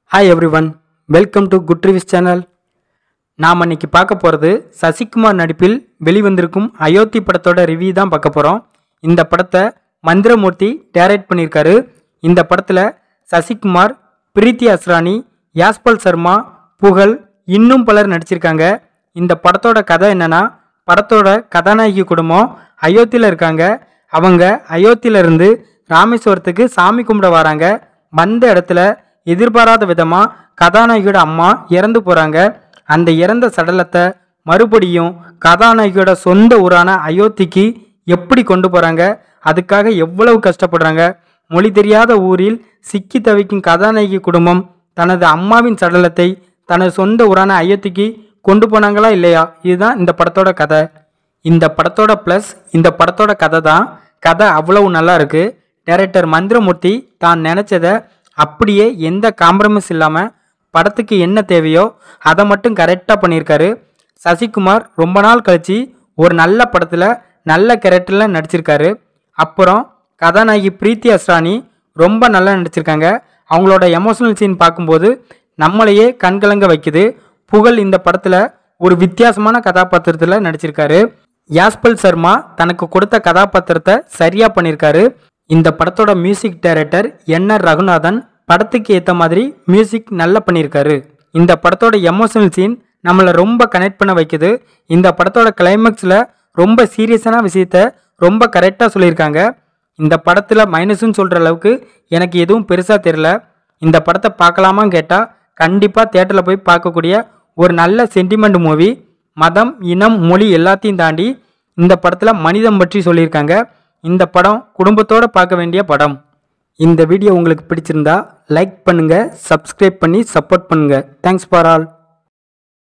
hi everyone welcome to good reviews channel நாம் இன்னைக்கு பார்க்க போகிறது சசிகுமார் நடிப்பில் வெளிவந்திருக்கும் அயோத்தி படத்தோட ரிவ்யூ தான் பார்க்க போகிறோம் இந்த படத்தை மந்திரமூர்த்தி டைரக்ட் பண்ணியிருக்காரு இந்த படத்தில் சசிகுமார் பிரீத்தி அஸ்ரானி யாஸ்பல் சர்மா புகழ் இன்னும் பலர் நடிச்சிருக்காங்க இந்த படத்தோட கதை என்னன்னா படத்தோட கதாநாயகி குடும்பம் அயோத்தியில் இருக்காங்க அவங்க அயோத்தியில இருந்து ராமேஸ்வரத்துக்கு சாமி கும்பிட வராங்க வந்த இடத்துல எதிர்பாராத விதமா கதாநாயகியோட அம்மா இறந்து போறாங்க அந்த இறந்த சடலத்தை மறுபடியும் கதாநாயகியோட சொந்த ஊரான அயோத்திக்கு எப்படி கொண்டு போறாங்க அதுக்காக எவ்வளவு கஷ்டப்படுறாங்க மொழி தெரியாத ஊரில் சிக்கி தவிக்கும் கதாநாயகி குடும்பம் தனது அம்மாவின் சடலத்தை தனது சொந்த ஊரான அயோத்திக்கு கொண்டு போனாங்களா இல்லையா இதுதான் இந்த படத்தோட கதை இந்த படத்தோட ப்ளஸ் இந்த படத்தோட கதை தான் கதை அவ்வளவு நல்லா இருக்கு டைரக்டர் மந்திரமூர்த்தி தான் நினச்சதை அப்படியே எந்த காம்ப்ரமைஸ் இல்லாமல் படத்துக்கு என்ன தேவையோ அதை மட்டும் கரெக்டாக பண்ணியிருக்காரு சசிகுமார் ரொம்ப நாள் கழிச்சு ஒரு நல்ல படத்தில் நல்ல கேரக்டரில் நடிச்சிருக்காரு அப்புறம் கதாநாயகி பிரீத்தி அஸ்ரானி ரொம்ப நல்லா நடிச்சிருக்காங்க அவங்களோட எமோஷனல் சீன் பார்க்கும்போது நம்மளையே கண்கலங்க வைக்குது புகழ் இந்த படத்தில் ஒரு வித்தியாசமான கதாபாத்திரத்தில் நடிச்சிருக்காரு யாஸ்பல் சர்மா தனக்கு கொடுத்த கதாபாத்திரத்தை சரியாக பண்ணியிருக்காரு இந்த படத்தோட music director N R Raghunathan படத்துக்கு ஏற்ற மாதிரி மியூசிக் நல்லா பண்ணியிருக்காரு இந்த படத்தோட எமோஷனல் சீன் நம்மளை ரொம்ப கனெக்ட் பண்ண வைக்குது இந்த படத்தோட கிளைமேக்ஸில் ரொம்ப சீரியஸான விஷயத்த ரொம்ப கரெக்டாக சொல்லியிருக்காங்க இந்த படத்தில் மைனஸ்னு சொல்கிற அளவுக்கு எனக்கு எதுவும் பெருசாக தெரில இந்த படத்தை பார்க்கலாமான்னு கேட்டால் கண்டிப்பாக தேட்டரில் போய் பார்க்கக்கூடிய ஒரு நல்ல சென்டிமெண்ட் மூவி மதம் இனம் மொழி எல்லாத்தையும் தாண்டி இந்த படத்தில் மனிதம் பற்றி சொல்லியிருக்காங்க இந்த படம் குடும்பத்தோடு பார்க்க வேண்டிய படம் இந்த வீடியோ உங்களுக்கு பிடிச்சிருந்தா லைக் பண்ணுங்கள் சப்ஸ்கிரைப் பண்ணி சப்போர்ட் பண்ணுங்கள் தேங்க்ஸ் ஃபார் ஆல்